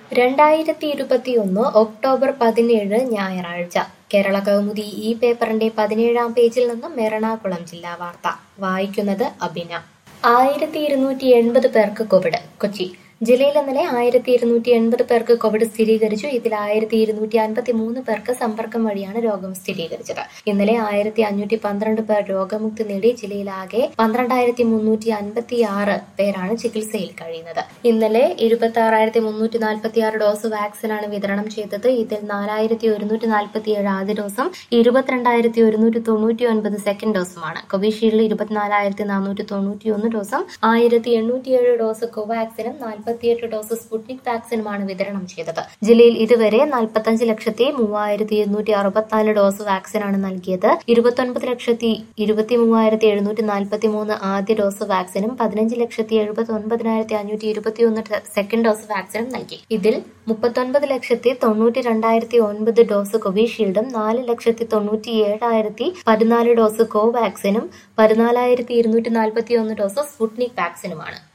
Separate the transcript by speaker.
Speaker 1: രണ്ടായിരത്തി ഇരുപത്തിയൊന്ന് ഒക്ടോബർ പതിനേഴ് ഞായറാഴ്ച കേരള കൗമുദി ഈ പേപ്പറിന്റെ പതിനേഴാം പേജിൽ നിന്നും എറണാകുളം ജില്ലാ വാർത്ത വായിക്കുന്നത് അഭിന ആയിരത്തി ഇരുന്നൂറ്റി എൺപത് പേർക്ക് കോവിഡ് കൊച്ചി ജില്ലയിൽ ഇന്നലെ ആയിരത്തി ഇരുന്നൂറ്റി എൺപത് പേർക്ക് കോവിഡ് സ്ഥിരീകരിച്ചു ഇതിൽ ആയിരത്തി ഇരുന്നൂറ്റി അൻപത്തി മൂന്ന് പേർക്ക് സമ്പർക്കം വഴിയാണ് രോഗം സ്ഥിരീകരിച്ചത് ഇന്നലെ ആയിരത്തി അഞ്ഞൂറ്റി പന്ത്രണ്ട് പേർ രോഗമുക്തി നേടി ജില്ലയിലാകെ പന്ത്രണ്ടായിരത്തി മുന്നൂറ്റി അൻപത്തി ആറ് പേരാണ് ചികിത്സയിൽ കഴിയുന്നത് ഇന്നലെ ഇരുപത്തി ആറായിരത്തി മുന്നൂറ്റി നാൽപ്പത്തി ആറ് ഡോസ് വാക്സിനാണ് വിതരണം ചെയ്തത് ഇതിൽ നാലായിരത്തി ഒരുന്നൂറ്റി നാൽപ്പത്തി ഏഴ് ആദ്യ ഡോസും ഇരുപത്തിരണ്ടായിരത്തി ഒരുന്നൂറ്റി തൊണ്ണൂറ്റി ഒൻപത് സെക്കൻഡ് ഡോസുമാണ് കോവിഷീൽഡ് ഇരുപത്തിനാലായിരത്തി നാനൂറ്റി തൊണ്ണൂറ്റി ഒന്ന് ഡോസും ആയിരത്തി എണ്ണൂറ്റിയേഴ് ഡോസ് കോവാക്സിനും നാൽപ്പത്തിയെട്ട് ഡോസ് സ്പുട്നിക് വാക്സിനുമാണ് വിതരണം ചെയ്തത് ജില്ലയിൽ ഇതുവരെ നാൽപ്പത്തഞ്ച് ലക്ഷത്തി മൂവായിരത്തി ഇരുന്നൂറ്റി അറുപത്തിനാല് ഡോസ് വാക്സിനാണ് നൽകിയത് ഇരുപത്തൊൻപത് ലക്ഷത്തി ഇരുപത്തി മൂവായിരത്തി എഴുന്നൂറ്റി നാൽപ്പത്തി മൂന്ന് ആദ്യ ഡോസ് വാക്സിനും പതിനഞ്ച് ലക്ഷത്തി എഴുപത്തി ഒൻപതിനായിരത്തി അഞ്ഞൂറ്റി ഇരുപത്തിയൊന്ന് സെക്കൻഡ് ഡോസ് വാക്സിനും നൽകി ഇതിൽ മുപ്പത്തൊൻപത് ലക്ഷത്തി തൊണ്ണൂറ്റി രണ്ടായിരത്തി ഒൻപത് ഡോസ് കോവിഷീൽഡും നാല് ലക്ഷത്തി തൊണ്ണൂറ്റി ഏഴായിരത്തി പതിനാല് ഡോസ് കോവാക്സിനും പതിനാലായിരത്തി ഇരുന്നൂറ്റി നാൽപ്പത്തി ഒന്ന് ഡോസ് സ്പുട്നിക് വാക്സിനുമാണ്